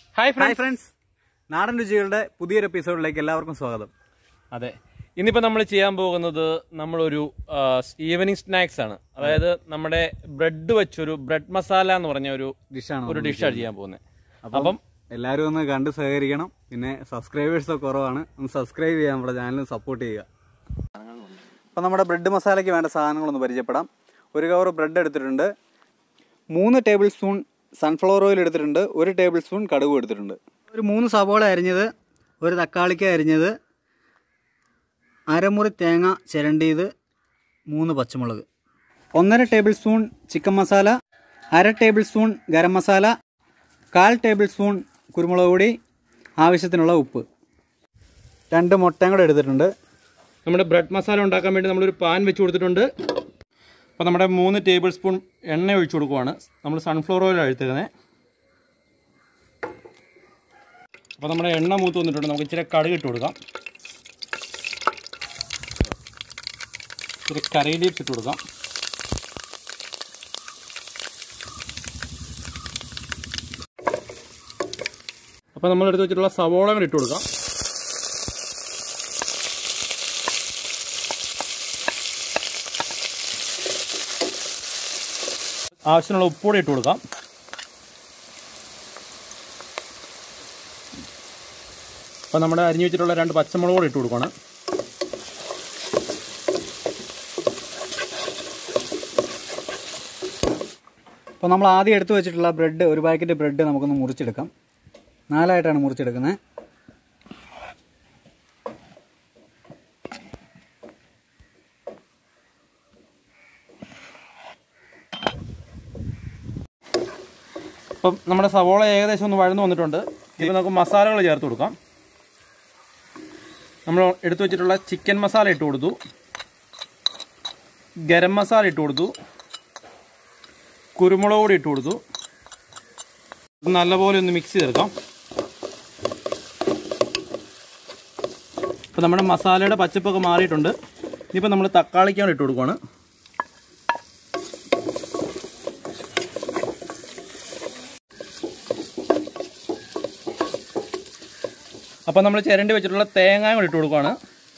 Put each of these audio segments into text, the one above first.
hi hi friends friends നാടൻ രുചികളുടെ പുതിയൊരു എപ്പിസോഡിലേക്ക് എല്ലാവർക്കും സ്വാഗതം അതെ ഇന്നിപ്പോൾ നമ്മൾ ചെയ്യാൻ പോകുന്നത് നമ്മളൊരു ഈവനിങ് സ്നാക്സ് ആണ് അതായത് നമ്മുടെ ബ്രെഡ് വെച്ചൊരു ബ്രെഡ് മസാല എന്ന് പറഞ്ഞ ഒരു ഡിഷാണ് ഒരു ഡിഷാണ് ചെയ്യാൻ പോകുന്നത് അപ്പം അപ്പം എല്ലാവരും ഒന്ന് കണ്ട് സഹകരിക്കണം പിന്നെ സബ്സ്ക്രൈബേഴ്സ് ഒക്കെ കുറവാണ് ഒന്ന് സബ്സ്ക്രൈബ് ചെയ്യാൻ നമ്മുടെ ചാനൽ സപ്പോർട്ട് ചെയ്യുക അപ്പം നമ്മുടെ ബ്രെഡ് മസാലയ്ക്ക് വേണ്ട സാധനങ്ങളൊന്ന് പരിചയപ്പെടാം ഒരു കവർ ബ്രെഡ് എടുത്തിട്ടുണ്ട് മൂന്ന് ടേബിൾ സ്പൂൺ സൺഫ്ലവർ ഓയിൽ എടുത്തിട്ടുണ്ട് ഒരു ടേബിൾ സ്പൂൺ കടുക് എടുത്തിട്ടുണ്ട് ഒരു മൂന്ന് സവോള അരിഞ്ഞത് ഒരു തക്കാളിക്ക അരിഞ്ഞത് അരമുറി തേങ്ങ ചിരണ്ടിയത് മൂന്ന് പച്ചമുളക് ഒന്നര ടേബിൾ സ്പൂൺ ചിക്കൻ മസാല അര ടേബിൾ സ്പൂൺ ഗരം മസാല കാൽ ടേബിൾ സ്പൂൺ കുരുമുളക് പൊടി ആവശ്യത്തിനുള്ള ഉപ്പ് രണ്ട് മുട്ടയും കൂടെ എടുത്തിട്ടുണ്ട് നമ്മുടെ ബ്രെഡ് മസാല ഉണ്ടാക്കാൻ വേണ്ടി നമ്മളൊരു പാൻ വെച്ച് കൊടുത്തിട്ടുണ്ട് അപ്പോൾ നമ്മുടെ മൂന്ന് ടേബിൾ സ്പൂൺ എണ്ണ ഒഴിച്ചു കൊടുക്കുവാണ് നമ്മൾ സൺഫ്ലവർ ഓയിൽ എടുത്തിരുന്നത് അപ്പോൾ നമ്മുടെ എണ്ണ മൂത്ത് വന്നിട്ടുണ്ട് നമുക്ക് ഇച്ചിരി കടുക് ഇട്ട് കൊടുക്കാം ഇച്ചിരി കറി ലീവ്സ് ഇട്ട് കൊടുക്കാം അപ്പോൾ നമ്മൾ എടുത്ത് വെച്ചിട്ടുള്ള സവോള കൂടി ഇട്ട് കൊടുക്കാം ആവശ്യത്തിനുള്ള ഉപ്പുകൂടി ഇട്ട് കൊടുക്കാം അപ്പോൾ നമ്മുടെ അരിഞ്ഞു വെച്ചിട്ടുള്ള രണ്ട് പച്ചമുളക് കൂടി ഇട്ട് കൊടുക്കണം അപ്പോൾ നമ്മൾ ആദ്യം എടുത്തു വെച്ചിട്ടുള്ള ബ്രെഡ് ഒരു പാക്കറ്റ് ബ്രെഡ് നമുക്കൊന്ന് മുറിച്ചെടുക്കാം നാലായിട്ടാണ് മുറിച്ചെടുക്കുന്നത് അപ്പം നമ്മുടെ സവോള ഏകദേശം ഒന്ന് വഴന്നു വന്നിട്ടുണ്ട് ഇപ്പം നമുക്ക് മസാലകൾ ചേർത്ത് കൊടുക്കാം നമ്മൾ എടുത്തു വെച്ചിട്ടുള്ള ചിക്കൻ മസാല ഇട്ട് കൊടുത്തു ഗരം മസാല ഇട്ട് കൊടുത്തു കുരുമുളക് പൊടി ഇട്ട് കൊടുത്തു ഇത് നല്ലപോലെ ഒന്ന് മിക്സ് ചെയ്തെടുക്കാം ഇപ്പം നമ്മുടെ മസാലയുടെ പച്ചപ്പൊക്കെ മാറിയിട്ടുണ്ട് ഇനിയിപ്പോൾ നമ്മൾ തക്കാളിക്കാണ് ഇട്ട് കൊടുക്കുവാണ് അപ്പം നമ്മൾ ചിരണ്ടി വെച്ചിട്ടുള്ള തേങ്ങ കൂടി ഇട്ട് കൊടുക്കുവാണ്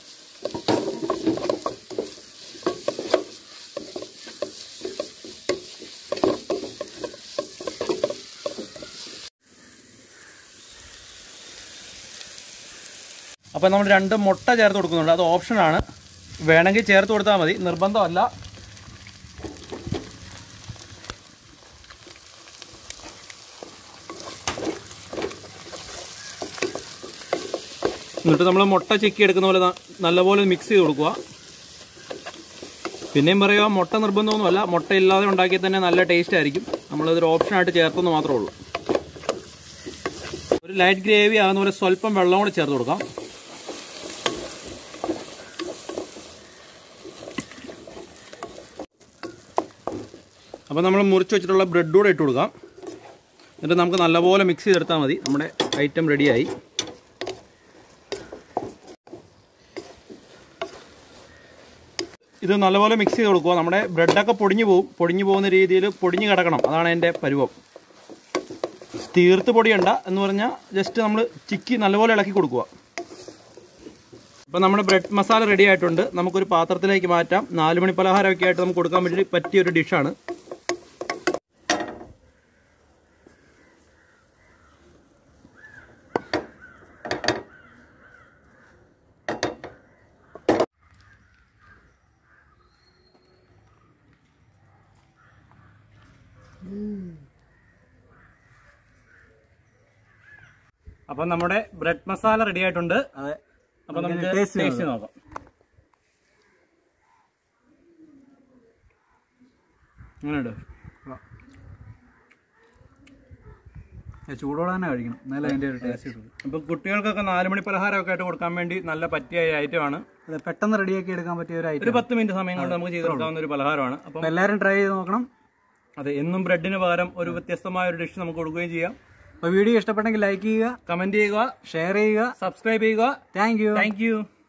അപ്പം നമ്മൾ രണ്ട് മുട്ട ചേർത്ത് കൊടുക്കുന്നുണ്ട് അത് ഓപ്ഷനാണ് വേണമെങ്കിൽ ചേർത്ത് കൊടുത്താൽ മതി നിർബന്ധമല്ല എന്നിട്ട് നമ്മൾ മുട്ട ചിക്കി എടുക്കുന്ന പോലെ ന- നല്ലപോലെ മിക്സ് ചെയ്ത് കൊടുക്കുക പിന്നെയും പറയുക മുട്ട നിർബന്ധമൊന്നുമല്ല മുട്ട ഇല്ലാതെ ഉണ്ടാക്കിയാൽ തന്നെ നല്ല ടേസ്റ്റ് ആയിരിക്കും നമ്മളതൊരു ഓപ്ഷനായിട്ട് ചേർത്തെന്ന് മാത്രമേ ഉള്ളൂ ഒരു ലൈറ്റ് ഗ്രേവി ആകുന്ന പോലെ സ്വല്പം വെള്ളം കൂടി ചേർത്ത് കൊടുക്കാം അപ്പോൾ നമ്മൾ മുറിച്ച് വെച്ചിട്ടുള്ള ബ്രെഡ് കൂടെ ഇട്ട് കൊടുക്കാം എന്നിട്ട് നമുക്ക് നല്ലപോലെ മിക്സ് ചെയ്തെടുത്താൽ മതി നമ്മുടെ ഐറ്റം റെഡിയായി ഇത് നല്ലപോലെ മിക്സ് ചെയ്ത് കൊടുക്കുക നമ്മുടെ ബ്രെഡൊക്കെ പൊടിഞ്ഞു പോകും പൊടിഞ്ഞു പോകുന്ന രീതിയിൽ പൊടിഞ്ഞു കിടക്കണം അതാണ് എൻ്റെ പരുവം തീർത്ത് പൊടിയണ്ട എന്ന് പറഞ്ഞാൽ ജസ്റ്റ് നമ്മൾ ചിക്കി നല്ലപോലെ ഇളക്കി കൊടുക്കുക അപ്പോൾ നമ്മുടെ ബ്രെഡ് മസാല റെഡി ആയിട്ടുണ്ട് നമുക്കൊരു പാത്രത്തിലേക്ക് മാറ്റാം നാല് മണി പലഹാരമൊക്കെ ആയിട്ട് നമുക്ക് കൊടുക്കാൻ വേണ്ടി പറ്റിയ ഒരു ഡിഷാണ് അപ്പം നമ്മുടെ ബ്രെഡ് മസാല റെഡി ആയിട്ടുണ്ട് അതെ അപ്പം നമുക്ക് taste ചെയ്ത് ടേസ്റ്റ് നോക്കാം അങ്ങനെയുണ്ട് ചൂടോടെ തന്നെ കഴിക്കണം എന്നാലും അതിൻ്റെ ഒരു ടേസ്റ്റ് കിട്ടും അപ്പം കുട്ടികൾക്കൊക്കെ നാല് മണി പലഹാരമൊക്കെ ആയിട്ട് കൊടുക്കാൻ വേണ്ടി നല്ല പറ്റിയ ഐറ്റമാണ് അതെ പെട്ടെന്ന് റെഡിയാക്കി എടുക്കാൻ പറ്റിയ ഒരു ഒരു ഐറ്റം പത്ത് മിനിറ്റ് സമയം കൊണ്ട് നമുക്ക് ചെയ്ത് കൊടുക്കാവുന്ന ഒരു പലഹാരമാണ് അപ്പം അപ്പോൾ എല്ലാവരും ട്രൈ ചെയ്ത് നോക്കണം അതെ എന്നും ബ്രെഡിന് പകരം ഒരു വ്യത്യസ്തമായ ഒരു ഡിഷ് നമുക്ക് കൊടുക്കുകയും ചെയ്യാം അപ്പോൾ വീഡിയോ ഇഷ്ടപ്പെട്ടെങ്കിൽ ലൈക്ക് ചെയ്യുക കമന്റ് ചെയ്യുക ഷെയർ ചെയ്യുക സബ്സ്ക്രൈബ് ചെയ്യുക താങ്ക് യു താങ്ക് യു